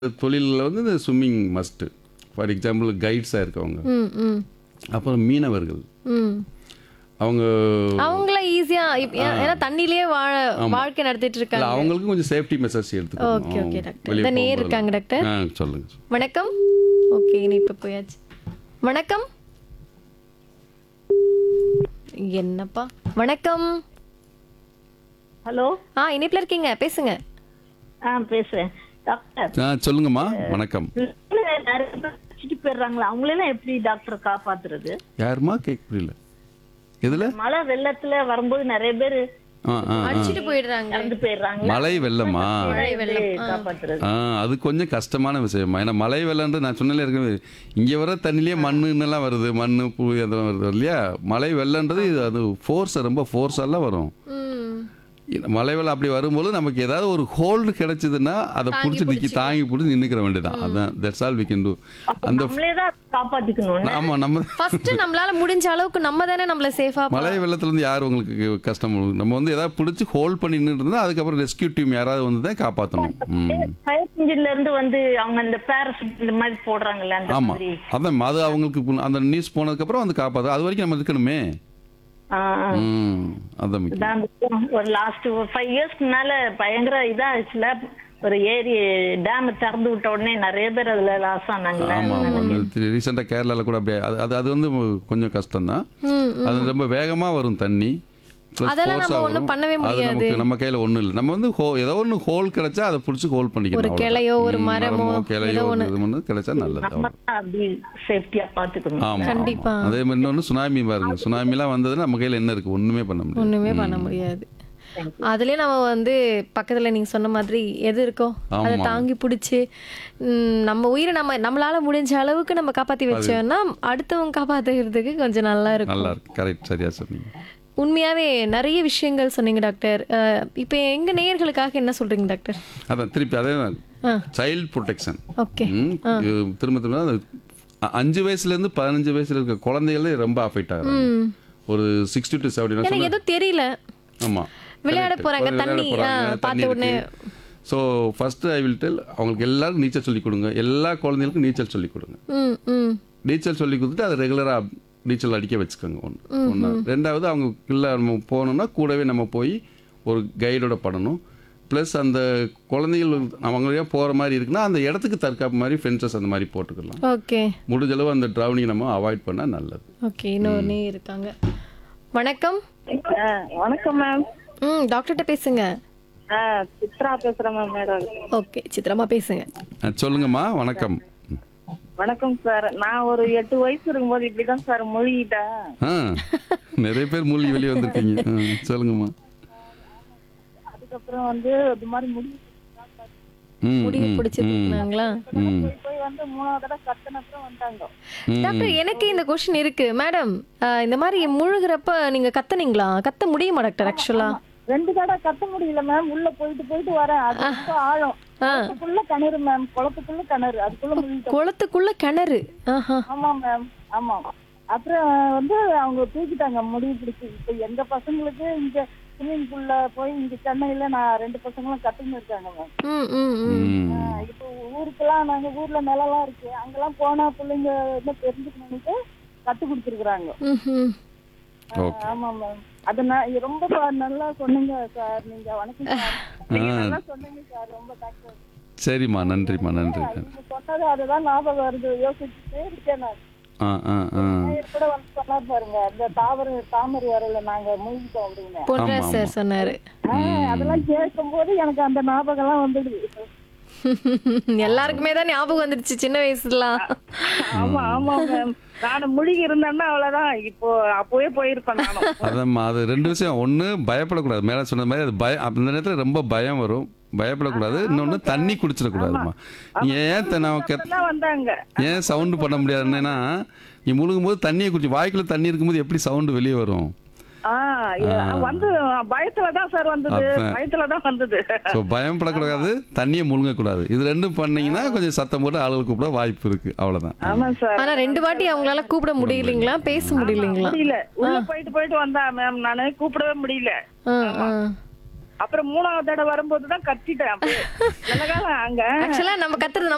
தொழிலில் வந்து இந்த ஸ்விம்மிங் மஸ்ட்டு ஃபார் எக்ஸாம்பிள் கைட்ஸாக இருக்கவங்க ம் ம் அப்புறம் மீனவர்கள் ம் அவங்க அவங்களாம் ஈஸியா ஏன்னா தண்ணிலேயே வாழ வாழ்க்கை நடத்திட்டு இல்ல இருக்காங்க அவங்களுக்கும் கொஞ்சம் சேஃப்டி மெஷர்ஸ் ஓகே ஓகே எடுத்துக்கணும் டாக்டர் வெளியே இந்த நேர் போகும்போது. இருக்காங்க டாக்டர் ஆ சொல்லுங்க வணக்கம் ஓகே இனிப்பு போயாச்சு வணக்கம் என்னப்பா வணக்கம் ஹலோ ஆ இனிப்புல இருக்கீங்க பேசுங்க ஆ பேசுறேன் டாக்டர் ஆ சொல்லுங்கம்மா வணக்கம் பிள்ளைங்க நிறைய பேர் வச்சுட்டு போயிடுறாங்களா அவங்களெல்லாம் எப்படி டாக்டர் காப்பாத்துறது யாருமா கேட்க புரியல எதுல மழை வெள்ளத்துல வரும்போது நிறைய பேர் ஆ ஆ அடிச்சிட்டு போயிடுறாங்க இறந்து போயிடுறாங்க மழை வெள்ளமா எப்படி காப்பாத்துறது ஆ அது கொஞ்சம் கஷ்டமான விஷயமா ஏன்னா மழை வெள்ளம்ன்றது நான் சொன்னல இருக்கு இங்கே வர தண்ணிலேயே மண்ணுன்னெல்லாம் வருது மண் புழு அதெல்லாம் வருது இல்லையா மழை வெள்ளம்ன்றது இது அது ஃபோர்ஸ் ரொம்ப ஃபோர்ஸெல்லாம் வரும் ம் இந்த மழை வெள்ளம் அப்படி வரும்போது நமக்கு ஏதாவது ஒரு ஹோல்டு கிடைச்சதுன்னா அதை பிடிச்சி நிற்கி தாங்கி பிடிச்சி நின்றுக்கிற வேண்டியதான் அதான் that's all we can do அந்த நம்மளே தான் காப்பாத்திக்கணும் ஆமாம் நம்ம ஃபர்ஸ்ட் நம்மளால முடிஞ்ச அளவுக்கு நம்ம தானே நம்மள சேஃபா மழை வெள்ளத்துலேருந்து யார் உங்களுக்கு கஷ்டம் கொடுக்கும்? நம்ம வந்து ஏதாவது பிடிச்சி ஹோல்ட் பண்ணி நின்று இருந்தால் அதுக்கப்புறம் ரெஸ்கியூ டீம் யாராவது வந்து தான் காப்பாற்றணும் ம் ஃபயர் இன்ஜின்ல இருந்து வந்து அவங்க இந்த பேரசூட் இந்த மாதிரி போடுறாங்கல்ல அந்த ஆமாம் மாதிரி அதான் அது அவங்களுக்கு புண்- அந்த நியூஸ் போனதுக்கப்புறம் வந்து காப்பாற்று அது வரைக்கும் நம்ம இருக்கணுமே ஆ, ஆ. ம் அதான் முக்கியம் இதான் ஒரு லாஸ்ட் ஒரு ஃபைவ் இயர்ஸ்க்கு முன்னால பயங்கர இதாச்சுல ஒரு ஏரி டேம் திறந்து விட்ட உடனே நிறைய பேர் அதுல லாஸ் ஆனாங்கல்ல ஆமாம் ஆமாம் ரீசெண்டாக கேரளாவில் கூட அப்படியே அது அது அது வந்து கொஞ்சம் கஷ்டம்தான் ம் அது ரொம்ப வேகமாக வரும் தண்ணி Plus அதெல்லாம் force நம்ம ஆ ஒண்ணும் வரும். பண்ணவே அது முடியாது. நமக்கு நம்ம கையில் ஒன்றும் இல்லை நம்ம வந்து ஹோ ஏதோ ஒன்று ஹோல் கிடைச்சா அதை பிடிச்சி ஹோல் பண்ணிக்கணும் ஒரு அவ்வளவுதான். கிளையோ, ஒரு ம், மரமோ, கிளையோ ஏதோ ஒரு இது ஒன்று கிடைச்சா நல்லது நம்ம அவ்வளவுதான். தான் அப்படி சேஃப்டியா பாத்துக்கணும் ஆமா கண்டிப்பா. ஆமா. அதே மாதிரி இன்னொன்று சுனாமி பாருங்க சுனாமிலாம் வந்ததுன்னா நம்ம கையில் என்ன இருக்கு ஒன்றுமே பண்ண முடியாது ஒண்ணுமே பண்ண முடியாது அதுலயே நம்ம வந்து பக்கத்துல நீங்க சொன்ன மாதிரி எது இருக்கோ அதை ஆமா. தாங்கி பிடிச்சி நம்ம உயிரை நம்ம நம்மளால முடிஞ்ச அளவுக்கு நம்ம காப்பாத்தி வச்சோம்னா அடுத்தவங்க காப்பாத்துறதுக்கு கொஞ்சம் நல்லா இருக்கும் நல்லா இருக்கு கரெக்ட் சரியா சொன்னீங்க உண்மையாவே நிறைய விஷயங்கள் சொன்னீங்க டாக்டர் அஹ், இப்போ எங்க நேயர்களுக்காக என்ன சொல்றீங்க டாக்டர் அதான் திருப்பி அதே ஆ சைல்ட் ப்ரொடெக்ஷன் ஓகே திரும்ப திரும்ப அது அ- அஞ்சு வயசுலேருந்து பதினஞ்சு வயசுல இருக்க குழந்தைகளே ரொம்ப அஃபெக்ட் ஆகுறாங்க ம் ஒரு சிக்ஸ்டி டு செவன்டி எனக்கு எதுவும் தெரியல ஆமாம் விளையாட போறாங்க, தண்ணி, ஆ, பார்த்த உடனே. So first I will tell அவங்களுக்கு எல்லாரும் நீச்சல் சொல்லிக் கொடுங்க எல்லா குழந்தைகளுக்கும் நீச்சல் சொல்லிக் கொடுங்க ம் ம் நீச்சல் சொல்லி கொடுத்துட்டு அதை ரெகுலராக நீச்சல் அடிக்க வச்சுக்கோங்க ஒன்று ஒன்று ரெண்டாவது அவங்க இல்லை நம்ம போகணுன்னா கூடவே நம்ம போய் ஒரு கைடோட படணும் ப்ளஸ் அந்த குழந்தைகள் அவங்க போகிற மாதிரி இருக்குன்னா அந்த இடத்துக்கு தற்காப்பு மாதிரி ஃபென்சஸ் அந்த மாதிரி போட்டுக்கலாம் ஓகே முடிஞ்ச அளவு அந்த ட்ராவலிங் நம்ம அவாய்ட் பண்ணால் நல்லது ஓகே இன்னொரு நேயர் இருக்காங்க வணக்கம் வணக்கம் மேம் ம் டாக்டர்கிட்ட பேசுங்க சித்ரா பேசுறேன் மேம் மேடம் ஓகே சித்திரமா பேசுங்க அஹ் சொல்லுங்கம்மா வணக்கம் வணக்கம் சார் நான் ஒரு எட்டு வயசு இருக்கும்போது இப்படிதான் சார் மொழிகிட்டேன் ஆ நிறைய பேர் மூழ்கி வெளியே வந்திருக்கீங்க ஆ, சொல்லுங்கம்மா அதுக்கப்புறம் வந்து இது மாதிரி முடி ம் முடிவு ம், பிடிச்சிருக்காங்களா ம் போய் போய் வந்து மூணாவது தடவை கத்தினப்புறம் வந்தாங்க ம். டாக்டர் எனக்கு இந்த கொஸ்டின் இருக்கு மேடம் இந்த மாதிரி முழுகிறப்ப நீங்க கத்துனீங்களா கத்த முடியுமா டாக்டர் ஆக்சுவலா ரெண்டு தடவை கத்த முடியல மேம் உள்ள போயிட்டு போயிட்டு வரேன் அது ரொம்ப ஆழம் குளத்துக்குள்ள கிணறு மேம் குளத்துக்குள்ள கிணறு அதுக்குள்ள முழுகிட்டோம் குளத்துக்குள்ள கிணறு ஆஹா ஆமா மேம் ஆமா அப்புறம் வந்து அவங்க தூக்கிட்டாங்க முடிவு பிடிச்சி இப்ப எங்க பசங்களுக்கு இங்க ஸ்விம்மிங் பூல்ல போய் இங்க சென்னையில நான் ரெண்டு பசங்களும் கத்துன்னு இருக்காங்க மேம் ம் ம் ம் ம் ஆஹ் இப்போ ஊருக்கெல்லாம் நாங்க ஊர்ல நிலம்லாம் இருக்கு அங்கெல்லாம் போனா பிள்ளைங்க என்ன தெரிஞ்சுக்கணும்னுட்டு கத்து கொடுத்துருக்குறாங்க ம் ம் ஓகே ஆமா மேம் அது நான் ரொம்ப பா- நல்லா சொன்னீங்க சார் நீங்க வணக்கம் சார் நீங்க நல்லா சொன்னீங்க சார் ரொம்ப தேங்க்ஸ் சரிம்மா நன்றிம்மா நன்றி நீங்க சொன்னது அதுதான் ஞாபகம் வருது யோசிச்சுட்டே இருக்கேன் நான் ஆ ஆ ஆ நேயர் கூட வந்து சொன்னார் பாருங்க இந்த தாவர தாமரை வரையில நாங்க மூழ்கிட்டோம் அப்படின்னு பொன்ராஜ் ஆமா, சார் சொன்னாரு ஆஹ் அதெல்லாம் கேட்கும் போது எனக்கு அந்த ஞாபகம் எல்லாம் வந்துடுது எல்லாருக்குமே தான் ஞாபகம் வந்துடுச்சு சின்ன வயசுலாம் ஆமா ஆமா மேம் நான் முழுகி இருந்தேன்னா அவ்வளவுதான் இப்போ அப்பவே போயிருப்பேன் நானும் அதாம்மா அது ரெண்டு விஷயம் ஒன்று பயப்படக்கூடாது மேலே சொன்ன மாதிரி அது பயம் அந்த நேரத்தில் ரொம்ப பயம் வரும் பயப்படக்கூடாது இன்னொன்று தண்ணி குடிச்சிடக்கூடாதும்மா நீங்கள் ஏன் த- நான் கெத் எல்லாம் வந்தாங்க ஏன் சவுண்டு பண்ண முடியாதுன்னா நீ முழுகும் போது தண்ணியை குடிச்சு வாய்க்குள்ள தண்ணி இருக்கும்போது எப்படி சவுண்டு வெளியே வரும் ஆஹ் ஏ- வந்து பயத்துலதான் சார் வந்தது அதான். பயத்துலதான் வந்தது ஸோ பயப்படக்கூடாது தண்ணியை முழுங்கக்கூடாது இது ரெண்டும் பண்ணீங்கன்னா கொஞ்சம் சத்தம் போட்டு ஆளுகள் கூப்பிட வாய்ப்பு இருக்கு அவ்வளோதான் ஆமா சார் ஆனா ரெண்டு வாட்டி அவங்களால கூப்பிட முடியலைங்களா பேச முடியலைங்களா முடியல உள்ள போயிட்டு போயிட்டு வந்தா மேம் நானு கூப்பிடவே முடியல ஆ ஆ அப்புறம் மூணாவது தடவை வரும்போது தான் கத்திட்டேன் அப்படியே நல்ல காலம் அங்க ஆக்சுவலா நம்ம கத்துறது